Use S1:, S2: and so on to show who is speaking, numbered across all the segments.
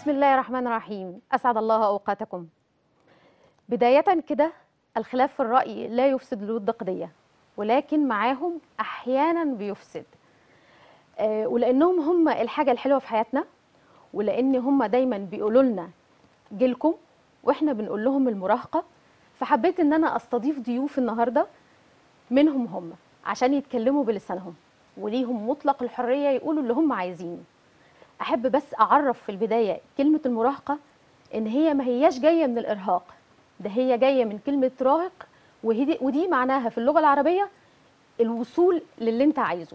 S1: بسم الله الرحمن الرحيم أسعد الله أوقاتكم بداية كده الخلاف في الرأي لا يفسد الود قضية ولكن معاهم أحيانا بيفسد آه، ولأنهم هم الحاجة الحلوة في حياتنا ولأن هم دايما بيقولوا لنا جيلكم وإحنا بنقول لهم المراهقة فحبيت إن أنا أستضيف ضيوف النهاردة منهم هم عشان يتكلموا بلسانهم وليهم مطلق الحرية يقولوا اللي هم عايزينه احب بس اعرف في البدايه كلمه المراهقه ان هي ما هياش جايه من الارهاق ده هي جايه من كلمه راهق وهدي ودي معناها في اللغه العربيه الوصول للي انت عايزه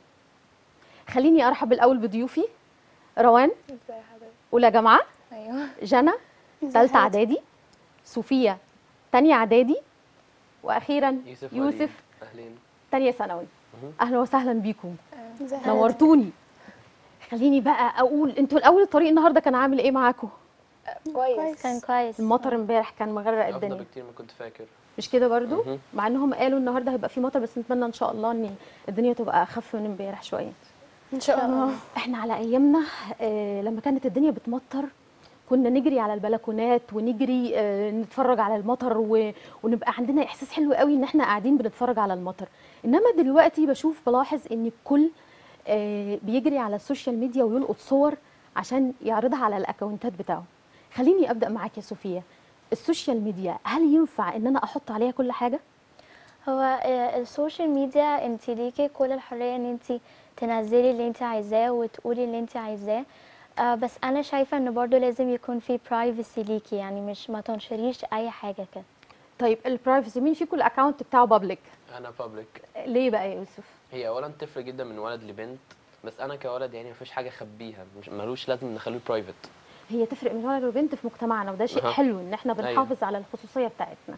S1: خليني ارحب الاول بضيوفي روان
S2: ازي حضرتك
S1: اولى جامعه
S2: ايوه
S1: جنى ثالثه اعدادي صوفيا تانية اعدادي واخيرا
S3: يوسف
S1: يوسف
S3: وليد. اهلين
S1: تانية ثانوي
S3: مهم.
S1: اهلا وسهلا بيكم
S2: ازي حضرتك
S1: نورتوني خليني بقى اقول انتوا الاول الطريق النهارده كان عامل ايه معاكم
S2: كويس
S4: كان كويس
S1: المطر امبارح كان مغرق
S3: افضل
S1: الدنيا
S3: بكتير ما كنت فاكر
S1: مش كده برضو
S3: مهم.
S1: مع انهم قالوا النهارده هيبقى في مطر بس نتمنى ان شاء الله ان الدنيا تبقى اخف من امبارح شويه
S2: ان شاء الله
S1: احنا على ايامنا آه لما كانت الدنيا بتمطر كنا نجري على البلكونات ونجري آه نتفرج على المطر و... ونبقى عندنا احساس حلو قوي ان احنا قاعدين بنتفرج على المطر انما دلوقتي بشوف بلاحظ ان الكل آه بيجري على السوشيال ميديا ويلقط صور عشان يعرضها على الاكونتات بتاعه خليني ابدا معاك يا صوفيا السوشيال ميديا هل ينفع ان انا احط عليها كل حاجه
S4: هو آه، السوشيال ميديا انت ليكي كل الحريه ان انت تنزلي اللي انت عايزاه وتقولي اللي انت عايزاه آه، بس انا شايفه ان برضو لازم يكون في برايفسي ليكي يعني مش ما تنشريش اي حاجه كده
S1: طيب البرايفسي مين فيكم الاكونت بتاعه بابليك
S3: انا بابليك
S1: ليه بقى يا يوسف
S3: هي اولا تفرق جدا من ولد لبنت بس انا كولد يعني مفيش حاجه اخبيها مش ملوش لازم نخليه برايفت
S1: هي تفرق من ولد وبنت في مجتمعنا وده شيء
S3: أها.
S1: حلو ان احنا
S3: أيوة.
S1: بنحافظ على الخصوصيه بتاعتنا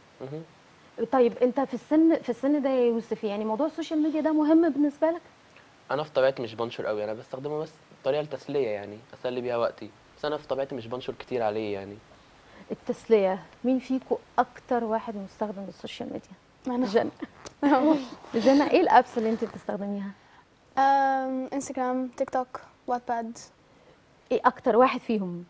S1: طيب انت في السن في السن ده يا يوسف يعني موضوع السوشيال ميديا ده مهم بالنسبه لك
S3: انا في طبيعتي مش بنشر قوي انا بستخدمه بس طريقه التسليه يعني اسلي بيها وقتي بس انا في طبيعتي مش بنشر كتير عليه يعني
S1: التسليه مين فيكم اكتر واحد مستخدم للسوشيال ميديا
S2: انا
S1: جنى جنى ايه الابس اللي انت بتستخدميها
S2: أم، انستغرام تيك توك واتباد
S1: ايه اكتر واحد فيهم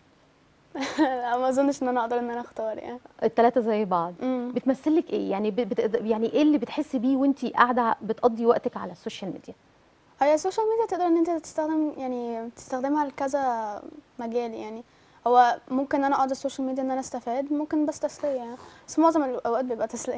S2: لا، ما اظنش ان انا اقدر ان انا اختار يعني
S1: الثلاثه زي بعض
S2: أمم.
S1: بتمثلك ايه يعني ب- بت... يعني ايه اللي بتحسي بيه وانت قاعده بتقضي وقتك على السوشيال ميديا
S2: هي السوشيال ميديا تقدر ان انت تستخدم يعني تستخدمها لكذا مجال يعني هو ممكن انا اقعد على السوشيال ميديا ان انا استفاد ممكن بس تسليه يعني بس معظم الاوقات بيبقى تسليه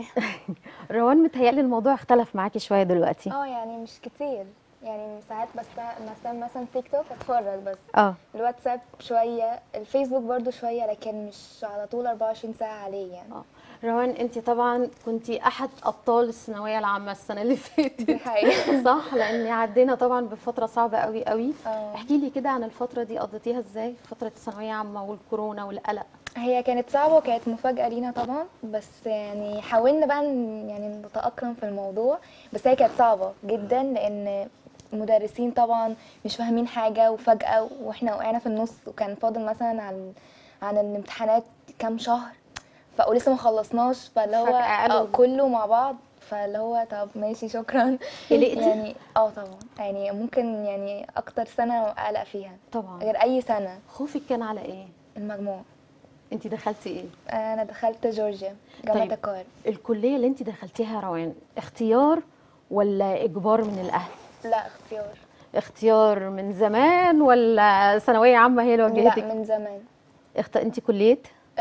S1: روان متهيألي الموضوع اختلف معاكي شويه دلوقتي
S5: اه يعني مش كتير يعني ساعات بس مثلا مثلا تيك توك اتفرج بس
S1: اه
S5: الواتساب شويه الفيسبوك برضو شويه لكن مش على طول 24 ساعه عليه يعني
S1: اه روان انت طبعا كنتي احد ابطال الثانويه العامه السنه اللي
S5: دي
S1: فاتت
S5: حقيقه
S1: صح لان عدينا طبعا بفتره صعبه قوي قوي
S5: اه
S1: احكي لي كده عن الفتره دي قضيتيها ازاي فتره الثانويه عامه والكورونا والقلق
S5: هي كانت صعبه وكانت مفاجاه لينا طبعا بس يعني حاولنا بقى ن- يعني نتاقلم في الموضوع بس هي كانت صعبه جدا لان المدرسين طبعا مش فاهمين حاجه وفجاه واحنا وقعنا في النص وكان فاضل مثلا عن عن الامتحانات كام شهر ف ولسه ما خلصناش فاللي هو
S1: فجأة قالوا-
S5: اه كله مع بعض فاللي هو طب ماشي شكرا
S1: قلقتي؟
S5: يعني اه طبعا يعني ممكن يعني اكتر سنه اقلق فيها
S1: طبعا
S5: غير اي سنه
S1: خوفك كان على ايه
S5: المجموع
S1: انت دخلتي ايه
S5: انا دخلت جورجيا جامعه
S1: طيب.
S5: القاهره
S1: الكليه اللي انت دخلتيها يا روان اختيار ولا اجبار من الاهل
S5: لا اختيار
S1: اختيار من زمان ولا ثانويه عامه هي اللي
S5: لا
S1: وجهتك
S5: من زمان
S1: اخت... انت كليه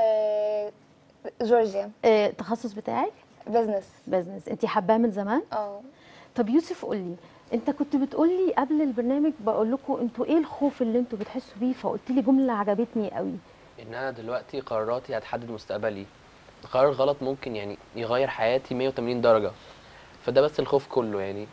S5: آه جورجيا
S1: اه... التخصص بتاعك
S5: بزنس
S1: بزنس انت حباه من زمان
S5: اه
S1: طب يوسف قول لي انت كنت بتقول لي قبل البرنامج بقول لكم انتوا ايه الخوف اللي انتوا بتحسوا بيه فقلت لي جمله عجبتني قوي
S3: ان انا دلوقتي قراراتي هتحدد مستقبلي قرار غلط ممكن يعني يغير حياتي 180 درجه فده بس الخوف كله يعني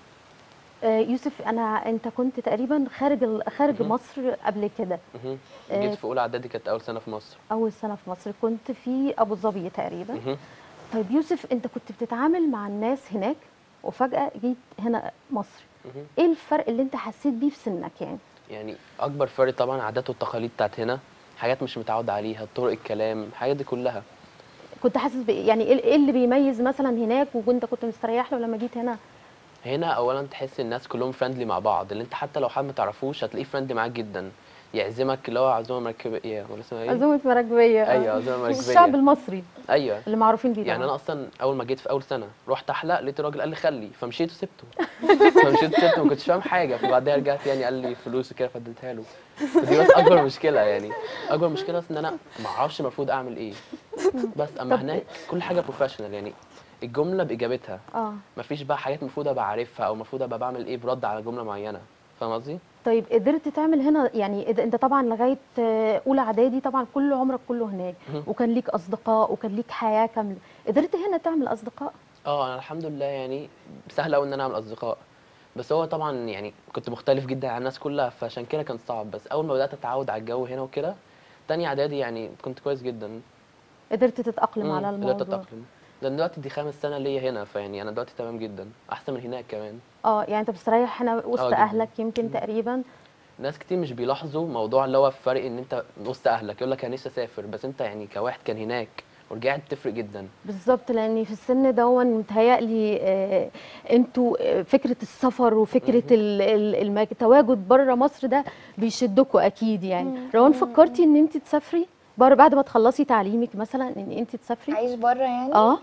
S1: آه يوسف انا انت كنت تقريبا خارج ال... خارج
S3: مهم.
S1: مصر قبل كده
S3: مهم.
S1: آه.
S3: جيت في اولى اعدادي كانت اول سنه في مصر
S1: اول سنه في مصر كنت في ابو ظبي تقريبا
S3: مهم.
S1: طيب يوسف انت كنت بتتعامل مع الناس هناك وفجاه جيت هنا مصر
S3: مهم.
S1: ايه الفرق اللي انت حسيت بيه في سنك يعني
S3: يعني اكبر فرق طبعا عادات والتقاليد بتاعت هنا حاجات مش متعود عليها طرق الكلام الحاجات دي كلها
S1: كنت حاسس بايه يعني ايه إيه اللي بيميز مثلا هناك وكنت كنت مستريح له لما جيت هنا
S3: هنا اولا تحس الناس كلهم فريندلي مع بعض اللي انت حتى لو حد ما تعرفوش هتلاقيه فريندلي معاك جدا يعزمك اللي هو عزومه مركبيه ولا اسمها ايه
S1: عزومه مراكبيه
S3: ايوه عزومه مركبيه
S1: الشعب المصري
S3: ايوه
S1: اللي معروفين بيه
S3: يعني
S1: طبعاً.
S3: انا اصلا اول ما جيت في اول سنه رحت احلق لقيت الراجل قال لي خلي فمشيت وسبته فمشيت وسبته ما كنتش فاهم حاجه فبعدها رجعت يعني قال لي فلوس كده فاديتها له فدي بس اكبر مشكله يعني اكبر مشكله بس ان انا ما اعرفش المفروض اعمل ايه بس اما
S1: طب-
S3: هناك كل حاجه بروفيشنال يعني الجمله باجابتها
S1: اه
S3: مفيش بقى حاجات المفروض ابقى عارفها او المفروض ابقى بعمل ايه برد على جمله معينه فاهم قصدي؟
S1: طيب قدرت تعمل هنا يعني إد- انت طبعا لغايه آه، اولى اعدادي طبعا كل عمرك كله هناك
S3: مهم.
S1: وكان ليك اصدقاء وكان ليك حياه كامله قدرت هنا تعمل اصدقاء
S3: اه انا الحمد لله يعني سهل قوي ان انا اعمل اصدقاء بس هو طبعا يعني كنت مختلف جدا عن الناس كلها فعشان كده كان صعب بس اول ما بدات اتعود على الجو هنا وكده تاني اعدادي يعني كنت كويس جدا
S1: قدرت تتاقلم
S3: مم،
S1: على
S3: قدرت
S1: الموضوع
S3: اتاقلم لان دلوقتي دي خامس سنه ليا هنا فيعني انا دلوقتي تمام جدا احسن من هناك كمان
S1: اه يعني انت بتستريح هنا وسط
S3: آه، جداً.
S1: اهلك يمكن تقريبا
S3: ناس كتير مش بيلاحظوا موضوع اللي هو فرق ان انت وسط اهلك يقول لك انا نفسي اسافر بس انت يعني كواحد كان هناك ورجعت تفرق جدا
S1: بالظبط لاني في السن دون متهيألي آه انتوا آه، فكره السفر وفكره ال- ال- المك- التواجد بره مصر ده بيشدكوا اكيد يعني روان فكرتي ان انت تسافري بره بعد ما تخلصي تعليمك مثلا ان انت تسافري
S5: عايش بره يعني
S1: اه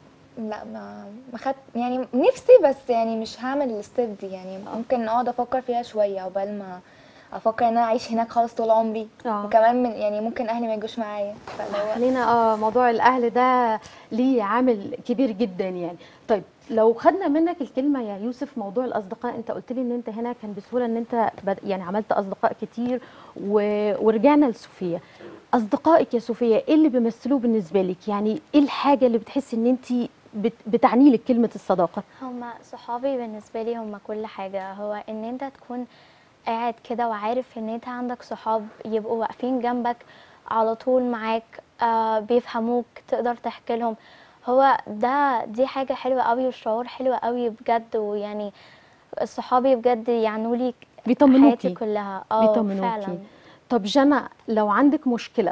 S5: لا ما ما خدت يعني نفسي بس يعني مش هعمل الستيب دي يعني ممكن اقعد افكر فيها شويه عقبال ما افكر ان انا اعيش هناك خالص طول عمري
S1: آه.
S5: وكمان من يعني ممكن اهلي ما يجوش معايا فاللي هو
S1: خلينا اه موضوع الاهل ده ليه عامل كبير جدا يعني طيب لو خدنا منك الكلمه يا يوسف موضوع الاصدقاء انت قلت لي ان انت هنا كان بسهوله ان انت بد... يعني عملت اصدقاء كتير و... ورجعنا لسوفيا اصدقائك يا سوفيا ايه اللي بيمثلوه بالنسبه لك يعني ايه الحاجه اللي بتحسي ان انت بت... بتعني لك كلمه الصداقه
S4: هما صحابي بالنسبة لي هما كل حاجة هو ان انت تكون قاعد كده وعارف ان انت عندك صحاب يبقوا واقفين جنبك على طول معاك آه بيفهموك تقدر تحكي لهم هو ده دي حاجة حلوة قوي والشعور حلو قوي بجد ويعني صحابي بجد يعنوا لي حياتي
S1: بيطمنوكي
S4: كلها اه
S1: بيطمنوكي
S4: فعلا
S1: طب جنى لو عندك مشكله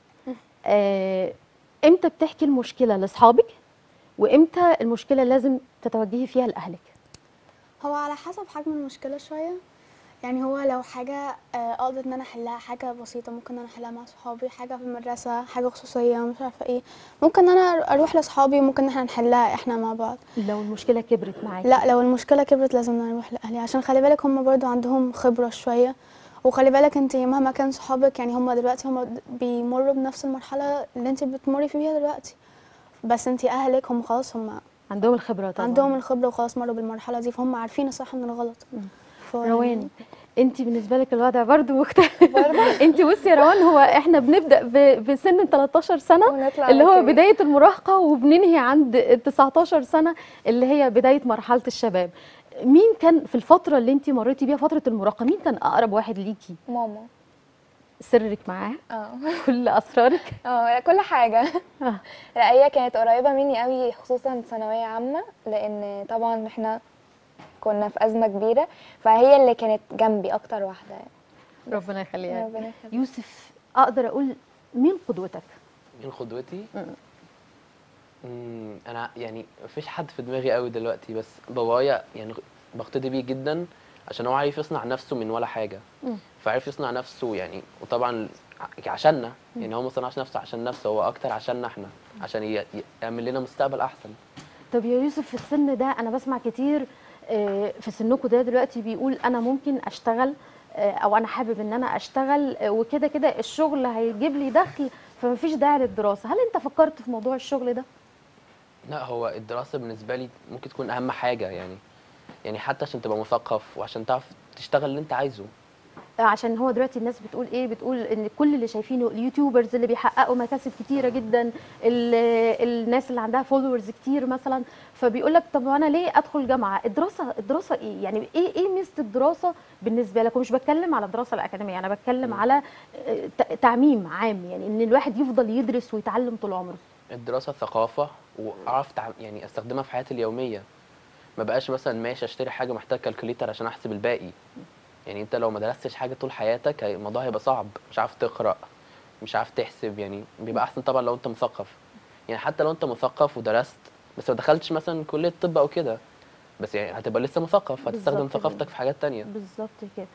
S1: آه، امتى بتحكي المشكله لاصحابك وامتى المشكله لازم تتوجهي فيها لاهلك
S2: هو على حسب حجم المشكلة شوية يعني هو لو حاجة آه، اقدر ان انا احلها حاجة بسيطة ممكن ان انا احلها مع صحابي حاجة في المدرسة حاجة خصوصية مش عارفة ايه ممكن ان انا اروح لاصحابي ممكن ان احنا نحلها احنا مع بعض
S1: لو المشكله كبرت معاكي
S2: لا لو المشكلة كبرت لازم ان انا اروح لاهلي عشان خلي بالك هم برضو عندهم خبرة شوية وخلي بالك انت مهما كان صحابك يعني هم دلوقتي هم بيمروا بنفس المرحلة اللي انت بتمري فيها دلوقتي بس انت اهلك هم خلاص هم
S1: عندهم الخبره طبعا
S2: عندهم الخبرة وخلاص مروا بالمرحلة دي فهم عارفين الصح من الغلط ف-
S1: روان انت بالنسبه لك الوضع برضو مختلف انت بصي يا روان هو احنا بنبدا ب- بسن 13 سنه
S5: ونطلع
S1: اللي هو
S5: كده.
S1: بدايه المراهقه وبننهي عند 19 سنه اللي هي بدايه مرحله الشباب مين كان في الفتره اللي انت مريتي بيها فتره المراهقه مين كان اقرب واحد ليكي
S5: ماما
S1: سرك معاه
S5: اه
S1: كل اسرارك
S5: اه كل حاجة
S1: آه.
S5: لا هي كانت قريبة مني قوي خصوصا ثانوية عامة لأن طبعا احنا كنا في أزمة كبيرة فهي اللي كانت جنبي أكتر واحدة يعني.
S1: ربنا يخليها
S5: ربنا يخليك.
S1: يوسف اقدر اقول مين قدوتك
S3: مين قدوتي؟
S1: مم.
S3: مم، انا يعني مفيش حد في دماغي قوي دلوقتي بس بابايا يعني بقتدي بيه جدا عشان هو عارف يصنع نفسه من ولا حاجه
S1: مم.
S3: فعارف يصنع نفسه يعني وطبعا ع- عشاننا يعني هو ما صنعش نفسه عشان نفسه هو اكتر عشاننا احنا عشان ي- ي- يعمل لنا مستقبل احسن
S1: طب يا يوسف في السن ده انا بسمع كتير آه، في سنكم ده دلوقتي بيقول انا ممكن اشتغل آه، او انا حابب ان انا اشتغل آه، وكده كده الشغل هيجيب لي دخل فمفيش داعي للدراسه هل انت فكرت في موضوع الشغل ده
S3: لا هو الدراسه بالنسبه لي ممكن تكون اهم حاجه يعني يعني حتى عشان تبقى مثقف وعشان تعرف تشتغل اللي انت عايزه
S1: آه، عشان هو دلوقتي الناس بتقول ايه بتقول ان كل اللي شايفينه اليوتيوبرز اللي بيحققوا مكاسب كتيره جدا ال- الناس اللي عندها فولورز كتير مثلا فبيقول لك طب وانا ليه ادخل جامعه الدراسه الدراسه ايه يعني ايه ايه ميزه الدراسه بالنسبه لك ومش بتكلم على الدراسه الاكاديميه انا بتكلم
S3: مم.
S1: على آه، ت- تعميم عام يعني ان الواحد يفضل يدرس ويتعلم طول عمره
S3: الدراسه ثقافه واعرف تع... يعني استخدمها في حياتي اليوميه ما بقاش مثلا ماشي اشتري حاجه محتاج كالكوليتر عشان احسب الباقي يعني انت لو ما درستش حاجه طول حياتك هي- الموضوع هيبقى صعب مش عارف تقرا مش عارف تحسب يعني بيبقى احسن طبعا لو انت مثقف يعني حتى لو انت مثقف ودرست بس ما دخلتش مثلا كليه طب او كده بس يعني هتبقى لسه مثقف هتستخدم
S1: بالظبط كده.
S3: ثقافتك في حاجات تانية
S1: بالظبط كده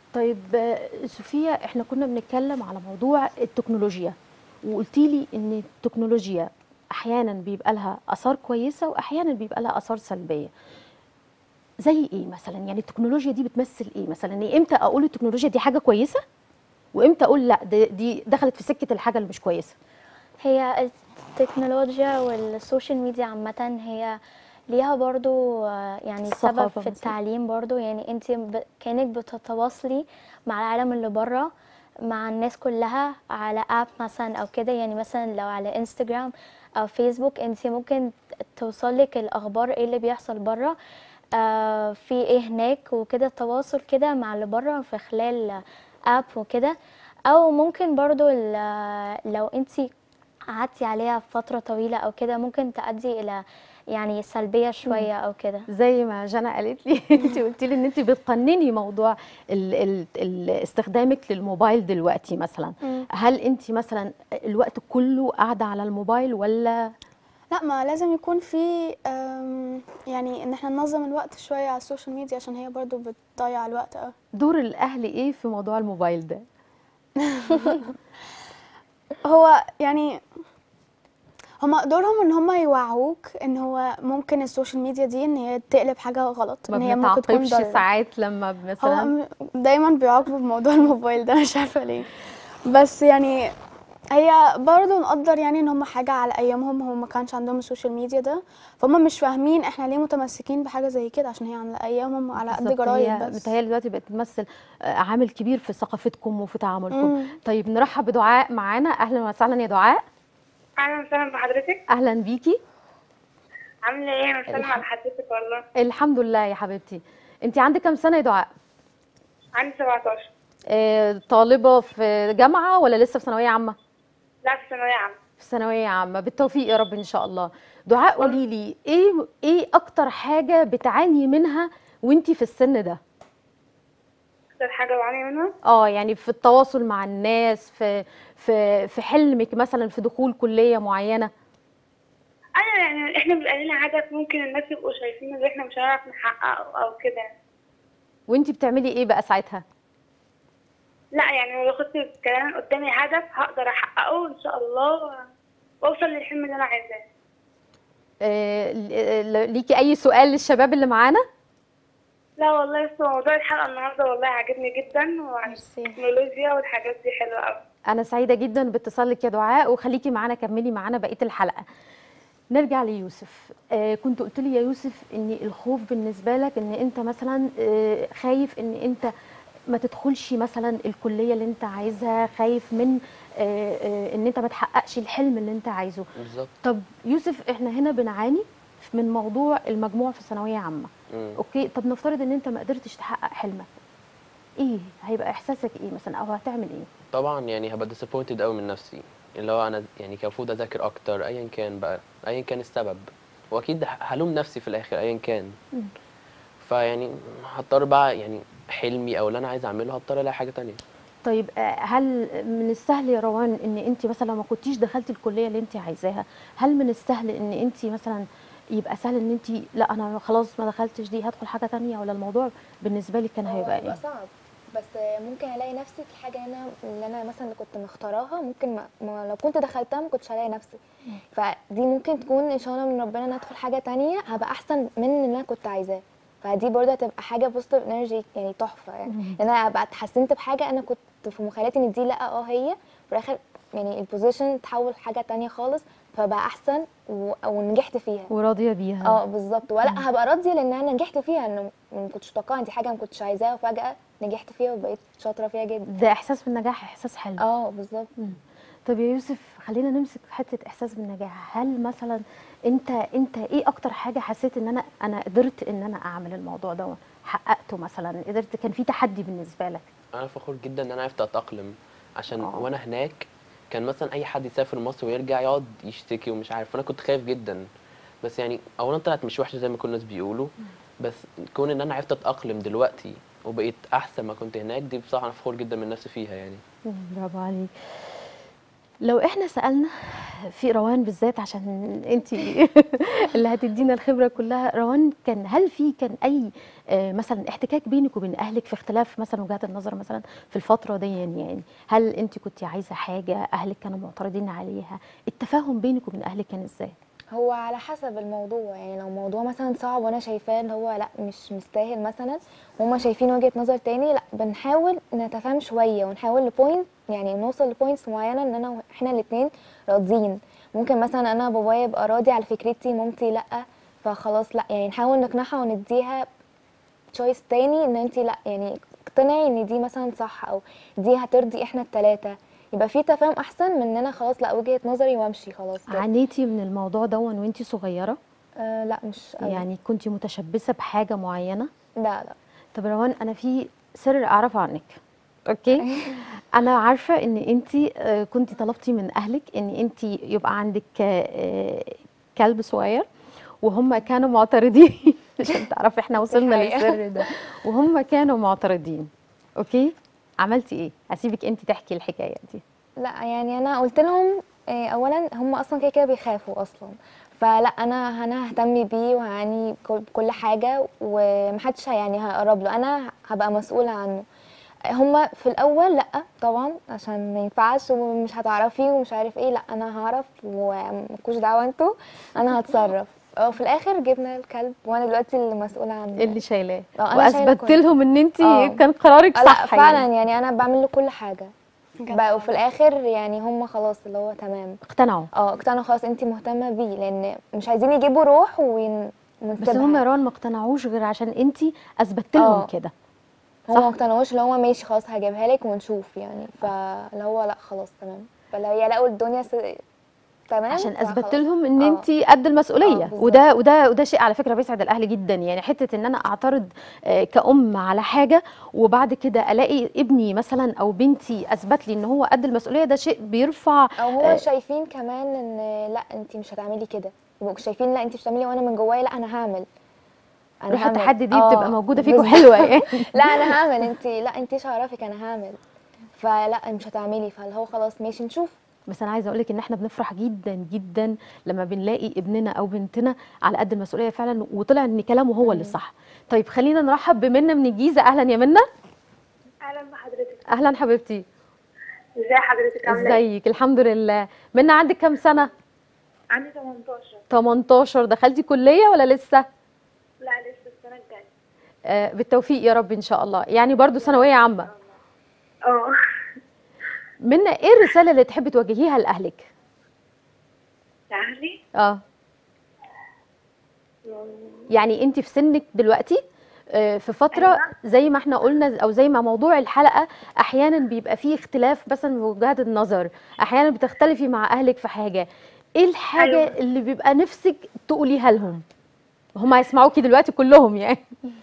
S1: طيب آه، سوفيا احنا كنا بنتكلم على موضوع التكنولوجيا وقلتي لي ان التكنولوجيا احيانا بيبقى لها اثار كويسه واحيانا بيبقى لها اثار سلبيه زي ايه مثلا يعني التكنولوجيا دي بتمثل ايه مثلا يعني امتى اقول التكنولوجيا دي حاجه كويسه وامتى اقول لا دي, دي دخلت في سكه الحاجه اللي مش كويسه
S4: هي التكنولوجيا والسوشيال ميديا عامة هي ليها برضو آه، يعني سبب
S1: الثقافة
S4: في
S1: مثلاً.
S4: التعليم برضو يعني انت ب... كانك بتتواصلي مع العالم اللي بره مع الناس كلها على اب مثلا او كده يعني مثلا لو على انستجرام او فيسبوك انت ممكن توصلك الاخبار ايه اللي بيحصل بره آه في ايه هناك وكده التواصل كده مع اللي بره في خلال اب وكده او ممكن برضو ال- لو انت قعدتي عليها فترة طويلة أو كده ممكن تؤدي إلى يعني سلبية شوية أو كده
S1: زي ما جنى قالت لي انت قلتي لي ان انت بتقنني موضوع ال ال ال استخدامك للموبايل دلوقتي مثلا هل انت مثلا الوقت كله قاعده على الموبايل ولا
S2: لا ما لازم يكون في أم، يعني ان احنا ننظم الوقت شويه على السوشيال ميديا عشان هي برضو بتضيع الوقت أوي.
S1: دور الاهل ايه في موضوع الموبايل ده
S2: هو يعني هما دورهم ان هما يوعوك ان هو ممكن السوشيال ميديا دي ان هي تقلب حاجه غلط
S1: ما
S2: ان هي ممكن تكون
S1: بنتعاقبش
S2: ضرر
S1: ساعات لما
S2: هو
S1: مثلا
S2: م- دايما بيعاقبوا بموضوع الموبايل ده مش عارفه ليه بس يعني هي برضه نقدر يعني ان هم حاجه على ايامهم هم ما كانش عندهم السوشيال ميديا ده فهم مش فاهمين احنا ليه متمسكين بحاجه زي كده عشان هي على ايامهم على قد
S1: بالظبط،
S2: جرايد
S1: هي
S2: بس
S1: بتهيألي دلوقتي بقت تمثل آه، عامل كبير في ثقافتكم وفي تعاملكم
S2: مم.
S1: طيب نرحب بدعاء معانا اهلا وسهلا يا دعاء
S6: اهلا وسهلا بحضرتك
S1: اهلا بيكي
S6: عامله ايه انا بسلم
S1: الحمد-
S6: على حضرتك والله
S1: الحمد لله يا حبيبتي انت عندك كام سنه يا دعاء
S6: عندي 17
S1: آه، طالبه في جامعه ولا لسه في ثانويه عامه
S6: لا في ثانويه عامه
S1: في ثانويه عامه بالتوفيق يا رب ان شاء الله دعاء قولي لي ايه ايه اكتر حاجه بتعاني منها وانتي في السن ده
S6: اكتر حاجه بعاني منها
S1: اه يعني في التواصل مع الناس في في في حلمك مثلا في دخول كليه معينه
S6: انا يعني احنا بيبقى لنا هدف ممكن الناس يبقوا شايفين ان احنا مش هنعرف نحققه او كده
S1: وانتي بتعملي ايه بقى ساعتها
S6: لا يعني لو خدت كمان قدامي هدف هقدر احققه ان شاء الله واوصل للحلم اللي انا عايزاه
S1: آه، ل- ليكي اي سؤال للشباب اللي معانا
S6: لا والله لسه موضوع الحلقه النهارده والله عاجبني جدا وعن
S2: ميرسي.
S6: التكنولوجيا والحاجات دي حلوه قوي
S1: انا سعيده جدا باتصالك يا دعاء وخليكي معانا كملي معانا بقيه الحلقه نرجع ليوسف آه كنت قلت لي يا يوسف ان الخوف بالنسبه لك ان انت مثلا آه خايف ان انت ما تدخلش مثلا الكليه اللي انت عايزها خايف من آه آه ان انت ما تحققش الحلم اللي انت عايزه
S3: بالظبط
S1: طب يوسف احنا هنا بنعاني من موضوع المجموع في ثانويه عامه
S3: مم.
S1: اوكي طب نفترض ان انت ما قدرتش تحقق حلمك ايه هيبقى احساسك ايه مثلا او هتعمل ايه
S3: طبعا يعني هبقى disappointed قوي من نفسي اللي هو انا يعني كان المفروض اذاكر اكتر ايا كان بقى ايا كان السبب واكيد ه- هلوم نفسي في الاخر ايا كان
S1: مم.
S3: فيعني هضطر بقى يعني حلمي او اللي انا عايز اعمله هضطر الاقي حاجه تانية
S1: طيب آه، هل من السهل يا روان ان انت مثلا ما كنتيش دخلتي الكليه اللي انت عايزاها هل من السهل ان انت مثلا يبقى سهل ان انت لا انا خلاص ما دخلتش دي هدخل حاجه تانية ولا الموضوع بالنسبه لي كان
S5: هو
S1: هيبقى
S5: هيبقى
S1: ايه
S5: صعب بس ممكن الاقي نفسي في الحاجه اللي انا اللي انا مثلا اللي كنت مختاراها ممكن ما, ما لو كنت دخلتها ما كنتش هلاقي نفسي فدي ممكن تكون ان شاء الله من ربنا ان ادخل حاجه تانية هبقى احسن من اللي انا كنت عايزاه فدي برضه هتبقى حاجه بوزيتيف انرجي يعني تحفه يعني ان انا ابقى اتحسنت بحاجه انا كنت في مخيلتي ان دي لا اه هي في الاخر يعني البوزيشن تحول حاجه تانية خالص فبقى احسن و... ونجحت فيها
S1: وراضيه بيها
S5: اه بالظبط ولا هبقى راضيه لان انا نجحت فيها انه ما كنتش متوقعه دي حاجه ما كنتش عايزاها وفجاه نجحت فيها وبقيت شاطره فيها جدا
S1: ده احساس بالنجاح احساس حلو
S5: اه بالظبط
S1: طب يا يوسف خلينا نمسك في حته احساس بالنجاح هل مثلا انت انت ايه اكتر حاجه حسيت ان انا انا قدرت ان انا اعمل الموضوع ده حققته مثلا قدرت كان في تحدي بالنسبه لك
S3: انا فخور جدا ان انا عرفت اتاقلم عشان
S1: آه.
S3: وانا هناك كان مثلا اي حد يسافر مصر ويرجع يقعد يشتكي ومش عارف انا كنت خايف جدا بس يعني اولا طلعت مش وحشه زي ما كل الناس بيقولوا بس كون ان انا عرفت اتاقلم دلوقتي وبقيت احسن ما كنت هناك دي بصراحه انا فخور جدا من نفسي فيها يعني
S1: مم، برافو عليك لو احنا سألنا في روان بالذات عشان انت اللي هتدينا الخبرة كلها روان كان هل في كان اي آه، مثلا احتكاك بينك وبين اهلك في اختلاف مثلا وجهات النظر مثلا في الفترة دي يعني هل انت كنت عايزة حاجة اهلك كانوا معترضين عليها التفاهم بينك وبين اهلك كان ازاي
S5: هو على حسب الموضوع يعني لو موضوع مثلا صعب وانا شايفاه اللي هو لا مش مستاهل مثلا وهما شايفين وجهة نظر تاني لا بنحاول نتفاهم شوية ونحاول لبوينت يعني نوصل لبوينتس معينة ان انا احنا الاتنين راضيين ممكن مثلا انا بابايا يبقى راضي على فكرتي مامتي لا فخلاص لا يعني نحاول نقنعها ونديها تشويس تاني ان انت لا يعني اقتنعي ان دي مثلا صح او دي هترضي احنا التلاتة يبقى في تفاهم احسن من ان انا خلاص لا وجهة نظري وامشي خلاص كده.
S1: عانيتي من الموضوع ده وانت صغيرة
S5: آه لا مش قوي.
S1: يعني كنت متشبثة بحاجة معينة
S5: لا لا
S1: طب روان انا في سر اعرفه عنك اوكي انا عارفه ان انت كنت طلبتي من اهلك ان انت يبقى عندك آه، كلب صغير وهم كانوا معترضين عشان تعرفي احنا وصلنا
S5: حقيقة.
S1: للسر ده وهم كانوا معترضين اوكي عملتي ايه هسيبك انت تحكي الحكايه دي
S5: لا يعني انا قلت لهم آه، اولا هم اصلا كده كده بيخافوا اصلا فلا انا انا ههتم بيه وهعني كل- كل حاجه ومحدش يعني هيقرب له انا هبقى مسؤوله عنه هما في الاول لا طبعا عشان ما ينفعش ومش هتعرفي ومش عارف ايه لا انا هعرف وملكوش دعوه انتوا انا هتصرف وفي الاخر جبنا الكلب وانا دلوقتي اللي مسؤوله عنه
S1: اللي شايلاه
S5: اه، أنا شايلة
S1: واثبتت
S5: كله.
S1: لهم ان انت
S5: اه.
S1: كان قرارك
S5: لا
S1: صح
S5: فعلا
S1: يعني.
S5: يعني انا بعمل له كل حاجه بقى وفي الاخر يعني هم خلاص اللي هو تمام
S1: اقتنعوا
S5: اه اقتنعوا خلاص انت مهتمه بيه لان مش عايزين يجيبوا روح ون...
S1: بس هم يا روان ما اقتنعوش غير عشان انت اثبتت لهم
S5: اه.
S1: كده
S5: هم
S1: صح.
S5: ما اقتنعوش اللي هو ماشي خلاص هجيبها لك ونشوف يعني فاللي هو لا خلاص تمام فلو يلاقوا الدنيا س... تمام
S1: عشان
S5: فخلاص.
S1: اثبت لهم ان
S5: اه.
S1: انت قد المسؤوليه
S5: اه، بالظبط.
S1: وده وده وده شيء على فكره بيسعد الاهل جدا يعني حته ان انا اعترض آه، كأم على حاجه وبعد كده الاقي ابني مثلا او بنتي اثبت لي ان هو قد المسؤوليه ده شيء بيرفع
S5: او هو
S1: اه.
S5: شايفين كمان ان لا انت مش هتعملي كده يبقوا شايفين لا انت مش هتعملي وانا من جوايا لا انا هعمل انا
S1: روح
S5: هعمل.
S1: التحدي دي
S5: اه،
S1: بتبقى موجوده فيكم
S5: بالظبط.
S1: حلوه يعني
S5: لا انا هعمل انت لا انت ايش عرفك انا هعمل فلا مش هتعملي فاللي هو خلاص ماشي نشوف
S1: بس انا عايزه اقول لك ان احنا بنفرح جدا جدا لما بنلاقي ابننا او بنتنا على قد المسؤوليه فعلا وطلع ان كلامه هو اللي صح طيب خلينا نرحب بمنى من الجيزه اهلا يا منى
S6: اهلا بحضرتك
S1: اهلا حبيبتي
S6: ازي حضرتك عامله ايه
S1: ازيك الحمد لله منى عندك كام سنه
S6: عندي 18
S1: 18 دخلتي كليه ولا لسه
S6: لا لسه السنه الجايه
S1: آه بالتوفيق يا رب ان شاء الله يعني برضو ثانويه عامه
S6: اه
S1: منى ايه الرساله اللي تحبي توجهيها لاهلك
S6: اهلي
S1: اه يعني انت في سنك دلوقتي آه، في فترة
S6: أيوة.
S1: زي ما احنا قلنا او زي ما موضوع الحلقة احيانا بيبقى فيه اختلاف مثلا في وجهات النظر احيانا بتختلفي مع اهلك في حاجة ايه الحاجة
S6: أيوة.
S1: اللي بيبقى نفسك تقوليها لهم هم هيسمعوكي دلوقتي كلهم يعني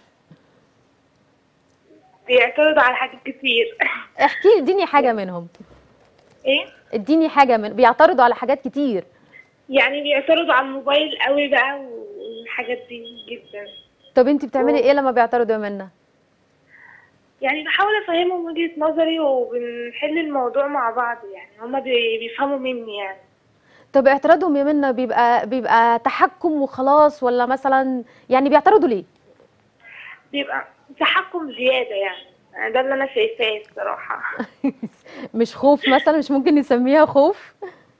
S6: بيعترضوا على حاجات كتير
S1: احكي اديني حاجة منهم
S6: ايه
S1: اديني حاجة من بيعترضوا على حاجات كتير
S6: يعني بيعترضوا على الموبايل قوي بقى والحاجات دي جدا
S1: طب انت بتعملي ايه لما بيعترضوا يا منى
S6: يعني بحاول افهمهم وجهة نظري وبنحل الموضوع مع بعض يعني هما بي- بيفهموا مني يعني
S1: طب اعتراضهم يا منى بيبقى بيبقى تحكم وخلاص ولا مثلا يعني بيعترضوا ليه
S6: بيبقى تحكم زيادة يعني ده اللي انا شايفاه الصراحة
S1: مش خوف مثلا مش ممكن نسميها خوف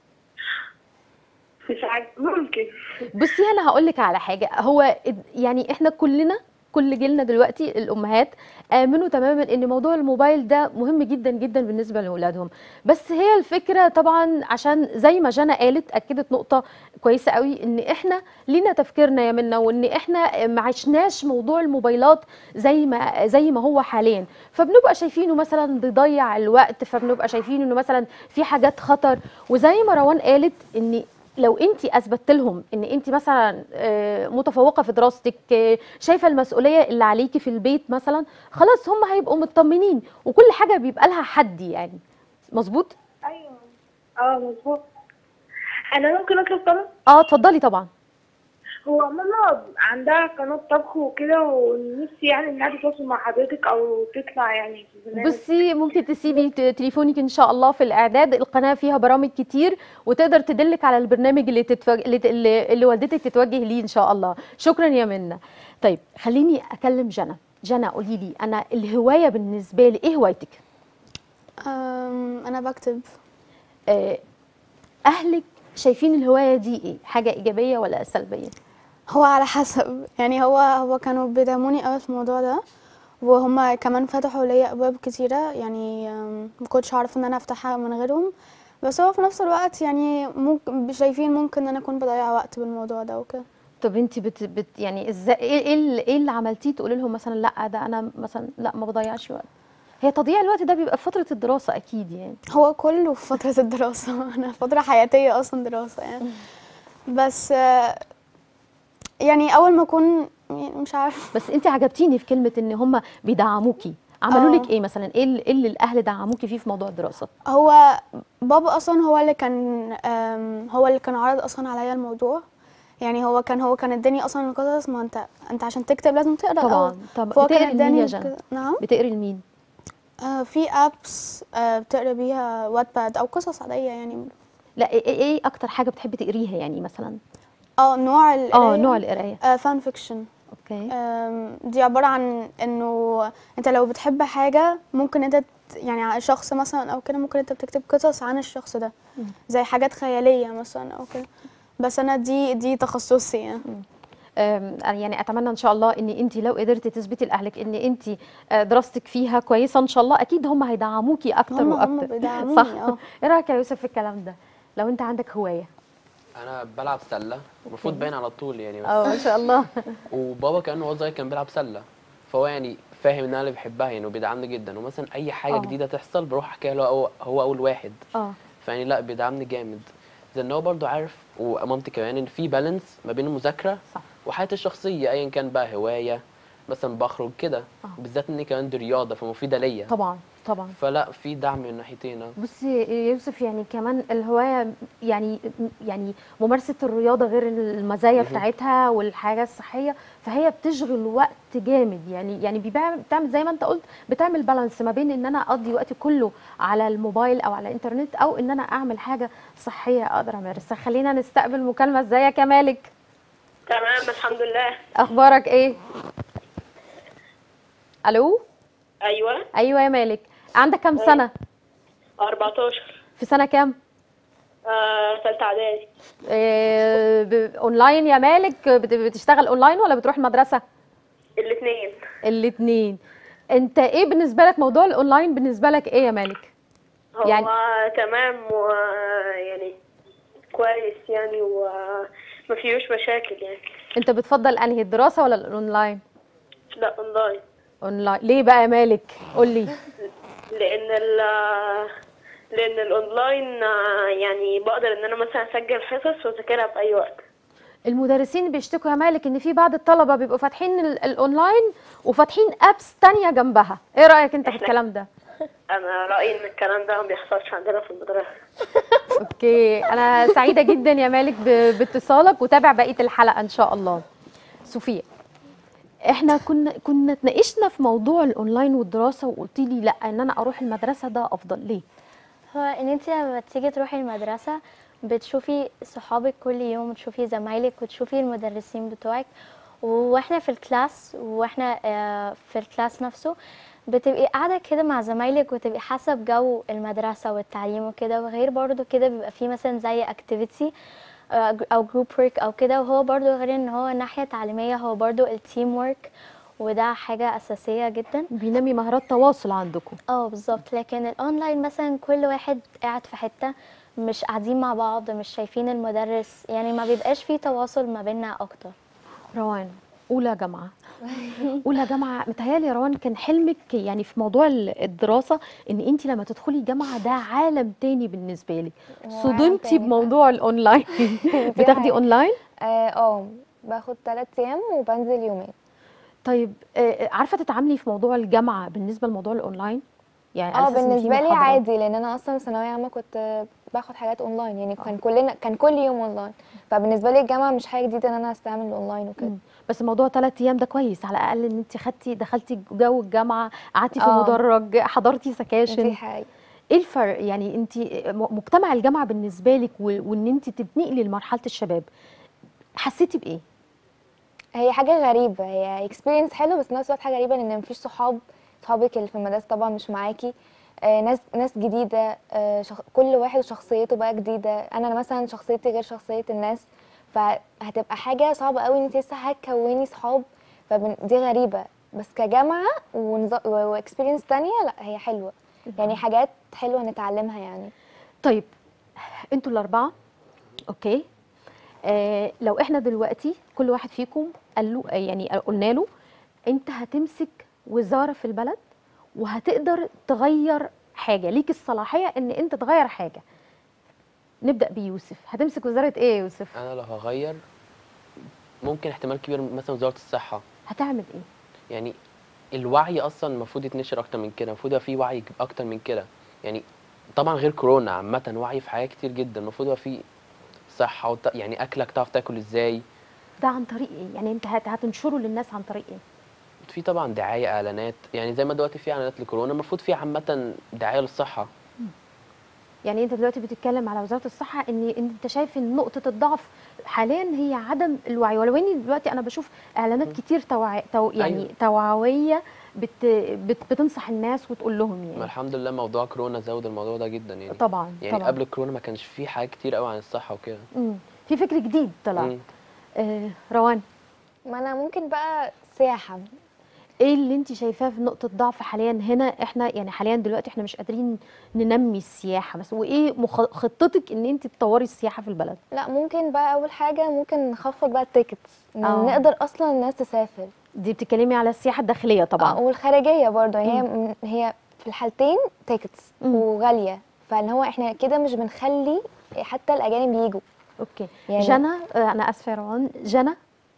S6: مش عارف ممكن
S1: بصي انا هقول لك على حاجه هو اد- يعني احنا كلنا كل جيلنا دلوقتي الامهات امنوا تماما ان موضوع الموبايل ده مهم جدا جدا بالنسبه لاولادهم بس هي الفكره طبعا عشان زي ما جانا قالت اكدت نقطه كويسه قوي ان احنا لينا تفكيرنا يا منا وان احنا ما عشناش موضوع الموبايلات زي ما زي ما هو حاليا فبنبقى شايفينه مثلا بيضيع الوقت فبنبقى شايفين انه مثلا في حاجات خطر وزي ما روان قالت ان لو انت اثبتت لهم ان انت مثلا آه، متفوقه في دراستك آه، شايفه المسؤوليه اللي عليكي في البيت مثلا خلاص هم هيبقوا مطمنين وكل حاجه بيبقى لها حد يعني مظبوط
S6: ايوه اه مظبوط انا ممكن اطلب طلب
S1: اه اتفضلي طبعا
S6: هو ماما عندها قناة طبخ وكده ونفسي يعني انها تتواصل مع حضرتك او تطلع يعني في برنامج
S1: بصي ممكن تسيبي ت- تليفونك ان شاء الله في الاعداد القناه فيها برامج كتير وتقدر تدلك على البرنامج اللي تتوج... اللي, ت- اللي اللي والدتك تتوجه ليه ان شاء الله شكرا يا منى طيب خليني اكلم جنى جنى قولي لي انا الهوايه بالنسبه لي ايه هوايتك
S2: أم، انا بكتب
S1: آه، اهلك شايفين الهوايه دي ايه حاجه ايجابيه ولا سلبيه
S2: هو على حسب يعني هو هو كانوا بيدعموني قوي في الموضوع ده وهما كمان فتحوا ليا ابواب كتيره يعني أم، ما كنتش اعرف ان انا افتحها من غيرهم بس هو في نفس الوقت يعني ممكن شايفين ممكن ان انا اكون بضيع وقت بالموضوع ده وكده
S1: طب انت بت... بت يعني ازاي ايه ايه اللي, إيه اللي عملتيه تقولي لهم مثلا لا ده انا مثلا لا ما بضيعش وقت هي تضييع الوقت ده بيبقى في فتره الدراسه اكيد يعني
S2: هو كله في فترة الدراسة أنا فترة حياتية أصلا دراسة يعني بس آه، يعني أول ما أكون يعني مش عارفة
S1: بس انت عجبتيني في كلمه ان هم بيدعموكي عملوا
S2: اه.
S1: لك ايه مثلا ايه اللي, إيه اللي الاهل دعموكي فيه في موضوع الدراسه
S2: هو بابا أصلا هو اللي كان آم، هو اللي كان عرض أصلا عليا الموضوع يعني هو كان هو كان اداني أصلا القصص ما أنت أنت عشان تكتب لازم تقرا
S1: طبعا
S2: الأول.
S1: طب
S2: فهو كان
S1: بتقري لمين
S2: اداني
S1: يا
S2: الك-
S1: جنى
S2: نعم
S1: بتقري لمين
S2: آه في ابس آه بتقرا بيها واتباد او قصص عاديه يعني
S1: لا ايه, ايه إيه اكتر حاجه بتحبي تقريها يعني مثلا
S2: اه نوع القرايه
S1: اه نوع القرايه
S2: آه فان فيكشن
S1: اوكي
S2: آم، دي عبارة عن انه انت لو بتحب حاجة ممكن انت ت- يعني ع- شخص مثلا او كده ممكن انت بتكتب قصص عن الشخص ده زي حاجات خيالية مثلا او كده بس انا دي دي تخصصي يعني
S1: أم، يعني اتمنى ان شاء الله ان انت لو قدرتي تثبتي لاهلك ان انت آه، دراستك فيها كويسه ان شاء الله اكيد هم هيدعموكي اكتر
S2: هم هم
S1: واكتر
S2: بيدعموني
S1: صح
S2: اه
S1: ايه رايك يا يوسف في الكلام ده لو انت عندك هوايه
S3: انا بلعب سله المفروض باين على طول يعني بس
S1: اه ما شاء الله
S3: وبابا كان وهو صغير كان بيلعب سله فهو يعني فاهم ان انا اللي بحبها يعني وبيدعمني جدا ومثلا اي حاجه
S1: اه.
S3: جديده تحصل بروح احكيها له هو, هو اول واحد
S1: اه
S3: فيعني لا بيدعمني جامد زي ان هو برضو عارف ومامتي كمان ان في بالانس ما بين المذاكره
S1: صح.
S3: وحياتي الشخصيه ايا كان بقى هوايه مثلا بخرج كده
S1: اه.
S3: بالذات اني كمان دي رياضه فمفيده ليا
S1: طبعا طبعا
S3: فلا في دعم من ناحيتين اه.
S1: بصي يا يوسف يعني كمان الهوايه يعني يعني ممارسه الرياضه غير المزايا
S3: مهم.
S1: بتاعتها والحاجه الصحيه فهي بتشغل وقت جامد يعني يعني بيبقى- بتعمل زي ما انت قلت بتعمل بالانس ما بين ان انا اقضي وقتي كله على الموبايل او على الانترنت او ان انا اعمل حاجه صحيه اقدر امارسها خلينا نستقبل مكالمه ازيك يا مالك
S6: تمام الحمد لله
S1: اخبارك ايه الو
S6: ايوه
S1: ايوه يا مالك عندك كام سنه
S6: 14
S1: في سنه كام
S6: آه ثالثه اعدادي
S1: إيه، ب- اونلاين يا مالك بت- بتشتغل اونلاين ولا بتروح المدرسه
S6: الاثنين
S1: الاثنين انت ايه بالنسبه لك موضوع الاونلاين بالنسبه لك ايه يا مالك
S6: هو
S1: يعني-
S6: تمام ويعني كويس يعني وما فيهوش مشاكل يعني
S1: انت بتفضل انهي الدراسه ولا الاونلاين
S6: لا اونلاين
S1: اونلاين ليه بقى يا مالك قول لي
S6: لان ال لان الاونلاين آه، يعني بقدر ان انا مثلا اسجل حصص واذاكرها في اي وقت
S1: المدرسين بيشتكوا يا مالك ان في بعض الطلبه بيبقوا فاتحين ال- الاونلاين وفاتحين ابس تانية جنبها ايه رايك انت في الكلام ده
S6: انا رايي ان الكلام ده ما بيحصلش عندنا في المدرسه
S1: اوكي انا سعيده جدا يا مالك ب- باتصالك وتابع بقيه الحلقه ان شاء الله صوفيا احنا كنا كنا اتناقشنا في موضوع الاونلاين والدراسه وقلتي لي لا ان انا اروح المدرسه ده افضل ليه
S4: هو ان انت لما تيجي تروحي المدرسة بتشوفي صحابك كل يوم وتشوفي زمايلك وتشوفي المدرسين بتوعك واحنا في الكلاس واحنا آه، في الكلاس نفسه بتبقي قاعدة كده مع زمايلك وتبقي حاسة بجو المدرسة والتعليم وكده وغير برضو كده بيبقى فيه مثلا زي اكتيفيتي او جروب ورك او كده وهو برضو غير ان هو ناحية تعليمية هو برضو التيم ورك وده حاجة أساسية جدا
S1: بينمي مهارات تواصل عندكم
S4: اه بالظبط لكن الاونلاين مثلا كل واحد قاعد في حتة مش قاعدين مع بعض مش شايفين المدرس يعني ما بيبقاش فيه تواصل ما بيننا اكتر
S1: روان اولى جامعه اولى جامعه متهيألي يا روان كان حلمك يعني في موضوع ال- الدراسه ان انت لما تدخلي جامعه ده عالم تاني بالنسبه لك
S5: هو عالم
S1: صدمتي
S5: تاني
S1: بموضوع الاونلاين بتاخدي
S5: حقيقة.
S1: اونلاين
S5: اه آه، باخد ثلاث ايام وبنزل يومين
S1: طيب آه، عارفه تتعاملي في موضوع الجامعه بالنسبه لموضوع الاونلاين يعني على
S5: اه
S1: أساس إن في
S5: بالنسبه لي
S1: محاضرات.
S5: عادي لان انا اصلا في ثانويه عامه كنت باخد حاجات اونلاين يعني كان كلنا كان كل يوم اونلاين فبالنسبه لي الجامعه مش حاجه جديده ان انا استعمل الاونلاين وكده
S1: مم. بس موضوع ثلاث ايام ده كويس على الاقل ان انت خدتي دخلتي جو الجامعه قعدتي في
S5: آه.
S1: مدرج حضرتي
S5: دي
S1: سكاشن
S5: حاجه
S1: ايه الفرق يعني انت م- مجتمع الجامعه بالنسبه لك و- وان انت تتنقلي لمرحله الشباب حسيتي بايه
S5: هي حاجه غريبه هي اكسبيرينس حلو بس نفس الوقت حاجه غريبه لان مفيش صحاب صحابك اللي في المدرسه طبعا مش معاكي آه ناس ناس جديده آه شخ... كل واحد وشخصيته بقى جديده انا مثلا شخصيتي غير شخصيه الناس فهتبقى حاجه صعبه قوي ان انت لسه هتكوني صحاب فدي غريبه بس كجامعه واكسبيرينس تانية لا هي حلوه يعني حاجات حلوه نتعلمها يعني
S1: طيب انتوا الاربعه اوكي آه لو احنا دلوقتي كل واحد فيكم قال له يعني قلنا له انت هتمسك وزاره في البلد وهتقدر تغير حاجه ليك الصلاحيه ان انت تغير حاجه نبدا بيوسف هتمسك وزاره ايه يا يوسف
S3: انا لو هغير ممكن احتمال كبير مثلا وزاره الصحه
S1: هتعمل ايه
S3: يعني الوعي اصلا المفروض يتنشر اكتر من كده المفروض يبقى في وعي اكتر من كده يعني طبعا غير كورونا عامه وعي في حاجات كتير جدا المفروض يبقى في صحه وت... يعني اكلك تعرف تاكل ازاي
S1: ده عن طريق ايه يعني انت هت- هتنشره للناس عن طريق ايه
S3: في طبعا دعايه اعلانات يعني زي ما دلوقتي في اعلانات لكورونا المفروض في عامه دعايه للصحه
S1: يعني انت دلوقتي بتتكلم على وزاره الصحه ان إن انت شايف ان نقطه الضعف حاليا هي عدم الوعي ولو اني دلوقتي انا بشوف اعلانات كتير توع... تو... يعني
S3: أيوة.
S1: توعويه بت... بت... بتنصح الناس وتقول لهم
S3: ما
S1: يعني
S3: الحمد لله موضوع كورونا زود الموضوع ده جدا يعني
S1: طبعا
S3: يعني
S1: طبعا
S3: قبل الكورونا ما كانش في حاجات كتير قوي عن الصحه وكده
S1: مم. في فكر جديد طلع
S3: مم.
S1: آه روان
S5: ما انا ممكن بقى سياحه
S1: ايه اللي انت شايفاه في نقطه ضعف حاليا هنا احنا يعني حاليا دلوقتي احنا مش قادرين ننمي السياحه بس وايه مخ... خطتك ان انت تطوري السياحه في البلد
S5: لا ممكن بقى اول حاجه ممكن نخفض بقى التيكتس
S1: آه.
S5: نقدر اصلا الناس تسافر
S1: دي بتتكلمي على السياحه الداخليه
S5: آه
S1: طبعا
S5: والخارجيه برضه هي هي في الحالتين تيكتس
S1: مم.
S5: وغاليه فاللي هو احنا كده مش بنخلي حتى الاجانب يجوا
S1: اوكي
S5: يعني-
S1: جنى آه، انا اسفه يا روان جنى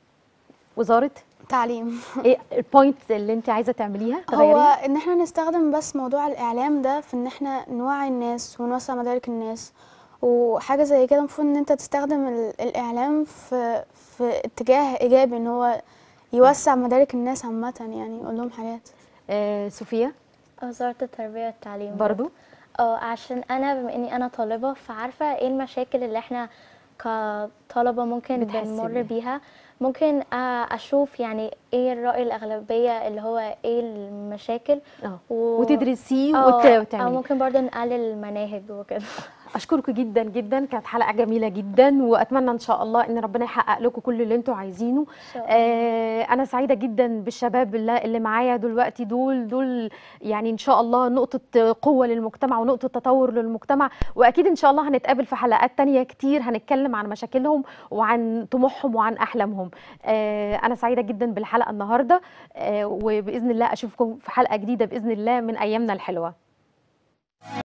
S1: وزاره
S2: تعليم
S1: ايه البوينت اللي انت عايزه تعمليها
S2: هو
S1: تغيريها
S2: ان احنا نستخدم بس موضوع الاعلام ده في ان احنا نوعي الناس ونوسع مدارك الناس وحاجه زي كده المفروض ان انت تستخدم ال- الاعلام في في اتجاه ايجابي ان هو يوسع مدارك الناس عامه يعني يقول لهم حاجات
S1: آه صوفيا
S4: وزارة التربية والتعليم
S1: برضو
S4: اه عشان انا بما اني انا طالبة فعارفة ايه المشاكل اللي احنا كطلبة ممكن
S1: بتحسي
S4: بنمر
S1: بيها.
S4: بيها ممكن آه، اشوف يعني ايه الرأي الاغلبية اللي هو ايه المشاكل
S1: اه
S4: و...
S1: وتدرسيه
S4: اه
S1: وت...
S4: او
S1: وتعملي
S4: ممكن برضه نقلل المناهج وكده
S1: اشكركم جدا جدا كانت حلقه جميله جدا واتمنى ان شاء الله ان ربنا يحقق لكم كل اللي انتم عايزينه
S4: شاء الله.
S1: آه انا سعيده جدا بالشباب اللي, اللي معايا دلوقتي دول دول يعني ان شاء الله نقطه قوه للمجتمع ونقطه تطور للمجتمع واكيد ان شاء الله هنتقابل في حلقات تانية كتير هنتكلم عن مشاكلهم وعن طموحهم وعن احلامهم آه انا سعيده جدا بالحلقه النهارده آه وباذن الله اشوفكم في حلقه جديده باذن الله من ايامنا الحلوه